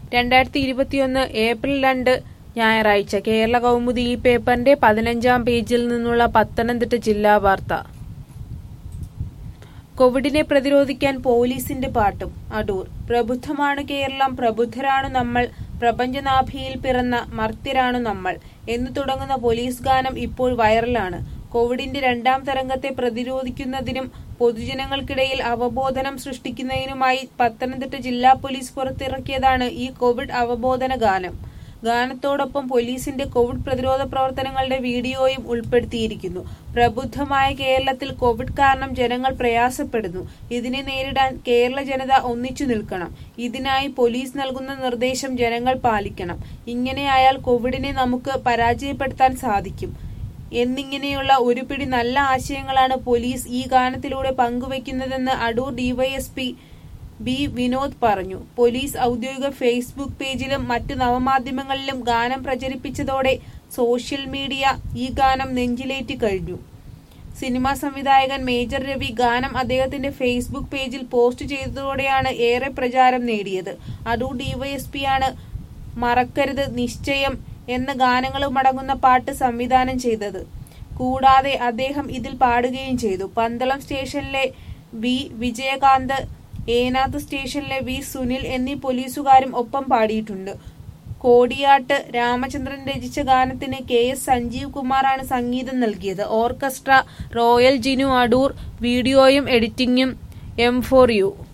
രണ്ടായിരത്തി ഇരുപത്തിയൊന്ന് ഏപ്രിൽ രണ്ട് ഞായറാഴ്ച കേരള കൗമുദി ഈ പേപ്പറിന്റെ പതിനഞ്ചാം പേജിൽ നിന്നുള്ള പത്തനംതിട്ട ജില്ലാ വാർത്ത കോവിഡിനെ പ്രതിരോധിക്കാൻ പോലീസിന്റെ പാട്ടും അടൂർ പ്രബുദ്ധമാണ് കേരളം പ്രബുദ്ധരാണു നമ്മൾ പ്രപഞ്ചനാഭിയിൽ പിറന്ന മർത്യരാണു നമ്മൾ എന്ന് തുടങ്ങുന്ന പോലീസ് ഗാനം ഇപ്പോൾ വൈറലാണ് കോവിഡിന്റെ രണ്ടാം തരംഗത്തെ പ്രതിരോധിക്കുന്നതിനും പൊതുജനങ്ങൾക്കിടയിൽ അവബോധനം സൃഷ്ടിക്കുന്നതിനുമായി പത്തനംതിട്ട ജില്ലാ പോലീസ് പുറത്തിറക്കിയതാണ് ഈ കോവിഡ് അവബോധന ഗാനം ഗാനത്തോടൊപ്പം പോലീസിന്റെ കോവിഡ് പ്രതിരോധ പ്രവർത്തനങ്ങളുടെ വീഡിയോയും ഉൾപ്പെടുത്തിയിരിക്കുന്നു പ്രബുദ്ധമായ കേരളത്തിൽ കോവിഡ് കാരണം ജനങ്ങൾ പ്രയാസപ്പെടുന്നു ഇതിനെ നേരിടാൻ കേരള ജനത ഒന്നിച്ചു നിൽക്കണം ഇതിനായി പോലീസ് നൽകുന്ന നിർദ്ദേശം ജനങ്ങൾ പാലിക്കണം ഇങ്ങനെയായാൽ കോവിഡിനെ നമുക്ക് പരാജയപ്പെടുത്താൻ സാധിക്കും എന്നിങ്ങനെയുള്ള ഒരു പിടി നല്ല ആശയങ്ങളാണ് പോലീസ് ഈ ഗാനത്തിലൂടെ പങ്കുവയ്ക്കുന്നതെന്ന് അടൂർ ഡിവൈഎസ്പി ബി വിനോദ് പറഞ്ഞു പോലീസ് ഔദ്യോഗിക ഫേസ്ബുക്ക് പേജിലും മറ്റു നവമാധ്യമങ്ങളിലും ഗാനം പ്രചരിപ്പിച്ചതോടെ സോഷ്യൽ മീഡിയ ഈ ഗാനം നെഞ്ചിലേറ്റി കഴിഞ്ഞു സിനിമാ സംവിധായകൻ മേജർ രവി ഗാനം അദ്ദേഹത്തിന്റെ ഫേസ്ബുക്ക് പേജിൽ പോസ്റ്റ് ചെയ്തതോടെയാണ് ഏറെ പ്രചാരം നേടിയത് അടൂർ ഡിവൈഎസ്പിയാണ് മറക്കരുത് നിശ്ചയം എന്ന ഗാനങ്ങളും അടങ്ങുന്ന പാട്ട് സംവിധാനം ചെയ്തത് കൂടാതെ അദ്ദേഹം ഇതിൽ പാടുകയും ചെയ്തു പന്തളം സ്റ്റേഷനിലെ വി വിജയകാന്ത് ഏനാത്ത് സ്റ്റേഷനിലെ വി സുനിൽ എന്നീ പോലീസുകാരും ഒപ്പം പാടിയിട്ടുണ്ട് കോടിയാട്ട് രാമചന്ദ്രൻ രചിച്ച ഗാനത്തിന് കെ എസ് സഞ്ജീവ് കുമാറാണ് സംഗീതം നൽകിയത് ഓർക്കസ്ട്ര റോയൽ ജിനു അടൂർ വീഡിയോയും എഡിറ്റിംഗും എം ഫോർ യു